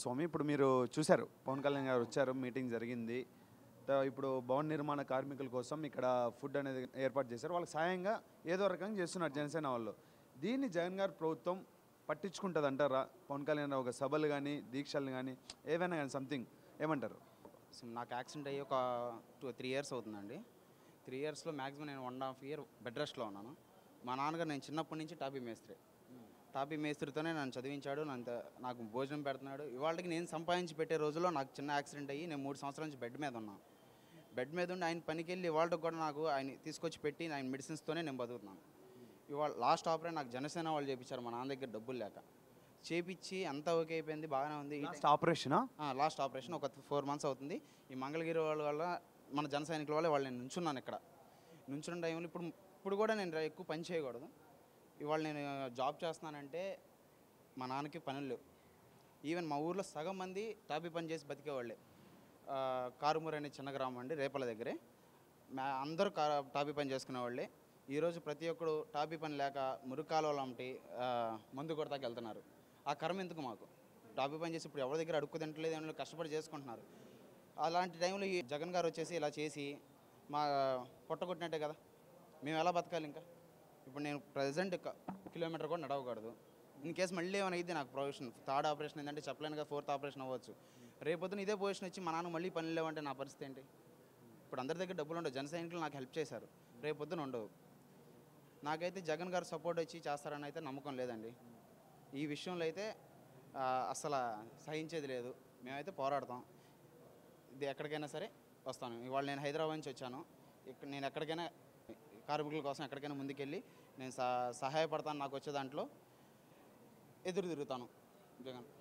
స్వామి ఇప్పుడు మీరు చూశారు పవన్ కళ్యాణ్ గారు వచ్చారు మీటింగ్ జరిగింది త- ఇప్పుడు భవన నిర్మాణ కార్మికుల కోసం ఇక్కడ ఫుడ్ అనేది ఏర్పాటు చేశారు వాళ్ళకి సాయంగా ఏదో రకంగా చేస్తున్నారు జనసేన వాళ్ళు దీన్ని జగన్ గారు ప్రభుత్వం పట్టించుకుంటుంది అంటారా పవన్ కళ్యాణ్ ఒక సభలు కానీ దీక్షలు కానీ ఏవైనా కానీ సంథింగ్ ఏమంటారు సో నాకు యాక్సిడెంట్ అయ్యి ఒక టూ త్రీ ఇయర్స్ అవుతుందండి త్రీ ఇయర్స్లో మ్యాక్సిమం నేను వన్ హాఫ్ ఇయర్ బెడ్ రెస్ట్లో ఉన్నాను మా నాన్నగారు నేను చిన్నప్పటి నుంచి టాపీ మేస్త్రి టాపీ మేస్త్రితోనే నన్ను చదివించాడు నన్ను నాకు భోజనం పెడుతున్నాడు ఇవాళకి నేను సంపాదించి పెట్టే రోజుల్లో నాకు చిన్న యాక్సిడెంట్ అయ్యి నేను మూడు సంవత్సరాల నుంచి బెడ్ మీద ఉన్నాను బెడ్ మీద ఉండి ఆయన పనికి వెళ్ళి ఇవాళకి కూడా నాకు ఆయన తీసుకొచ్చి పెట్టి ఆయన మెడిసిన్స్తోనే నేను బతుకుతున్నాను ఇవాళ లాస్ట్ ఆపరేట్ నాకు జనసేన వాళ్ళు చేయించారు మా నాన్న దగ్గర డబ్బులు లేక చేపించి అంతా ఓకే అయిపోయింది బాగానే ఉంది ఈ లాస్ట్ ఆపరేషనా లాస్ట్ ఆపరేషన్ ఒక ఫోర్ మంత్స్ అవుతుంది ఈ మంగళగిరి వాళ్ళ వల్ల మన జన సైనికుల వల్ల వాళ్ళు నేను నుంచున్నాను ఇక్కడ నుంచున్న టైంలో ఇప్పుడు ఇప్పుడు కూడా నేను రా- ఎక్కువ పని చేయకూడదు ఇవాళ నేను జాబ్ చేస్తున్నానంటే మా నాన్నకి పనులు లేవు ఈవెన్ మా ఊర్లో సగం మంది టాపీ పని చేసి బతికేవాళ్ళే ఆ, కారుమూరు అనే చిన్న గ్రామం అండి రేపల దగ్గరే మా అందరూ కా టాపీ పని చేసుకునేవాళ్ళే ఈరోజు ప్రతి ఒక్కడు టాపీ పని లేక మురుకాలు లాంటి ఆ, మందు కొడతాకి వెళ్తున్నారు ఆ కర్మ ఎందుకు మాకు టాపీ పని చేసి ఇప్పుడు ఎవరి దగ్గర అడుక్కు తింటలేదు ఏమో కష్టపడి చేసుకుంటున్నారు అలాంటి టైంలో ఈ జగన్ గారు వచ్చేసి ఇలా చేసి మా పొట్ట కొట్టినట్టే కదా మేము ఎలా బతకాలి ఇంకా ఇప్పుడు నేను ప్రజెంట్ కిలోమీటర్ కూడా నడవకూడదు ఇన్ కేసు మళ్ళీ ఏమైనా అయితే నాకు ప్రొవిషన్ థర్డ్ ఆపరేషన్ ఏంటంటే చెప్పలేను కదా ఫోర్త్ ఆపరేషన్ అవ్వచ్చు రేపొద్దున ఇదే పొజిషన్ వచ్చి మా నాన్న మళ్ళీ పని లేవంటే నా పరిస్థితి ఏంటి ఇప్పుడు అందరి దగ్గర డబ్బులు ఉండవు జన సైనికులు నాకు హెల్ప్ చేశారు రేపొద్దున ఉండవు నాకైతే జగన్ గారు సపోర్ట్ వచ్చి చేస్తారని అయితే నమ్మకం లేదండి ఈ విషయంలో అయితే ఆ, అసలు సహించేది లేదు మేమైతే పోరాడతాం ఇది ఎక్కడికైనా సరే వస్తాను ఇవాళ నేను హైదరాబాద్ నుంచి వచ్చాను ఇక్కడ నేను ఎక్కడికైనా కార్మికుల కోసం ఎక్కడికైనా ముందుకెళ్ళి నేను సహ సహాయపడతాను నాకు వచ్చే దాంట్లో ఎదురు తిరుగుతాను జగన్